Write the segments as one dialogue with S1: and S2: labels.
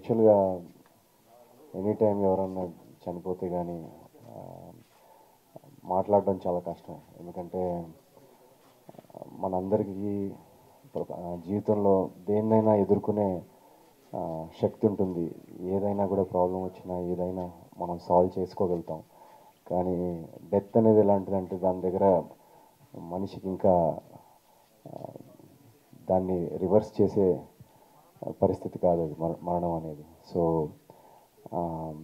S1: యాక్చువల్గా any time ఎవరన్నా చనిపోతే కానీ మాట్లాడడం చాలా కష్టం ఎందుకంటే మనందరికీ ఆ, జీవితంలో దేన్నైనా ఎదుర్కొనే ఆ, శక్తి ఉంటుంది ఏదైనా కూడా ప్రాబ్లం వచ్చినా ఏదైనా మనం సాల్వ్ చేసుకోగలుగుతాం కానీ డెత్ అనేది ఎలాంటిదంటే దాని దగ్గర మనిషికి ఇంకా ఆ, దాన్ని రివర్స్ చేసే పరిస్థితి కాదు అది మర- మరణం అనేది సో ఆ,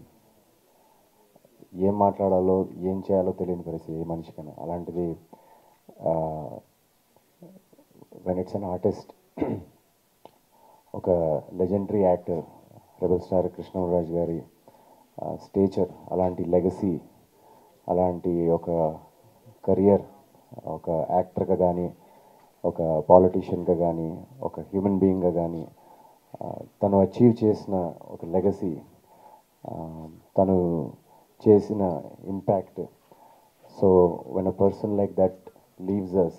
S1: ఏం మాట్లాడాలో ఏం చేయాలో తెలియని పరిస్థితి ఏ మనిషికైనా అలాంటిది వెన్ ఇట్స్ అన్ ఆర్టిస్ట్ ఒక legendary actor rebel star Krishnaraju గారి స్టేచర్ అలాంటి లెగసీ అలాంటి ఒక కెరియర్ ఒక యాక్టర్గా కానీ ఒక పాలిటీషియన్గా కానీ ఒక హ్యూమన్ బీయింగ్గా కానీ తను అచీవ్ చేసిన ఒక లెగసీ తను చేసిన impact so when a person like that leaves us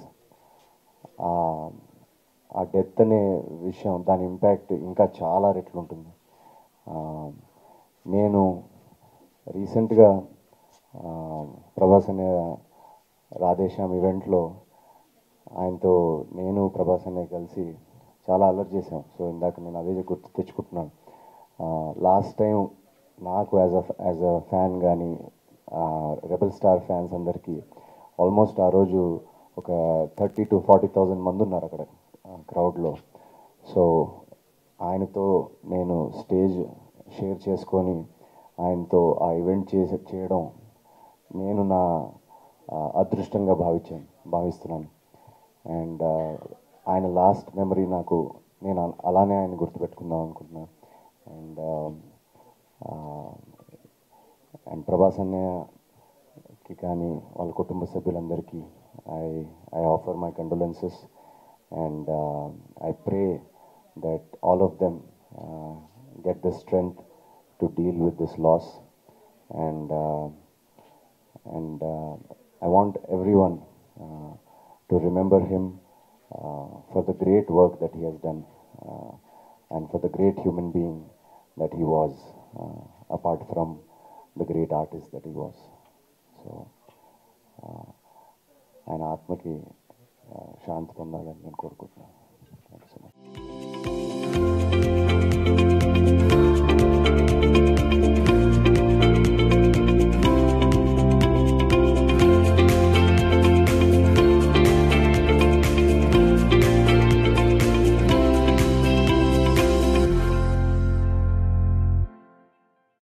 S1: ఆ డెత్ అనే విషయం దాని ఇంపాక్ట్ ఇంకా చాలా రెట్లు ఉంటుంది ఆ, నేను రీసెంట్గా ప్రభాస్ అనే రాధేశ్యామ్ ఈవెంట్లో ఆయనతో నేను ప్రభాస్ అనే కలిసి చాలా అలర్ట్ చేశాం సో ఇందాక నేను అదే గుర్తు తెచ్చుకుంటున్నాను లాస్ట్ టైం నాకు as a as a fan కానీ రెబల్ స్టార్ ఫ్యాన్స్ అందరికీ ఆల్మోస్ట్ ఆ రోజు ఒక థర్టీ టు ఫార్టీ థౌజండ్ మంది ఉన్నారు అక్కడ క్రౌడ్లో సో ఆయనతో నేను స్టేజ్ షేర్ చేసుకొని ఆయనతో ఆ ఈవెంట్ చేసి చేయడం నేను నా ఆ, అదృష్టంగా భావించాను భావిస్తున్నాను అండ్ ఆయన లాస్ట్ మెమరీ నాకు నేను అల- అలానే ఆయన గుర్తుపెట్టుకుందాం అనుకుంటున్నాను అండ్ అండ్ ప్రభాస్ అన్నయ్యకి కానీ వాళ్ళ కుటుంబ సభ్యులందరికీ I I offer my condolences and I pray that all of them get the strength to deal with this loss and and uh, I want everyone uh, to remember him uh, for the great work that he has done uh, and for the great human being that he was, uh, apart from the great artist that he was. So, uh, ఆయన ఆత్మకి uh, శాంతి పొందాలని నేను కోరుకుంటున్నాను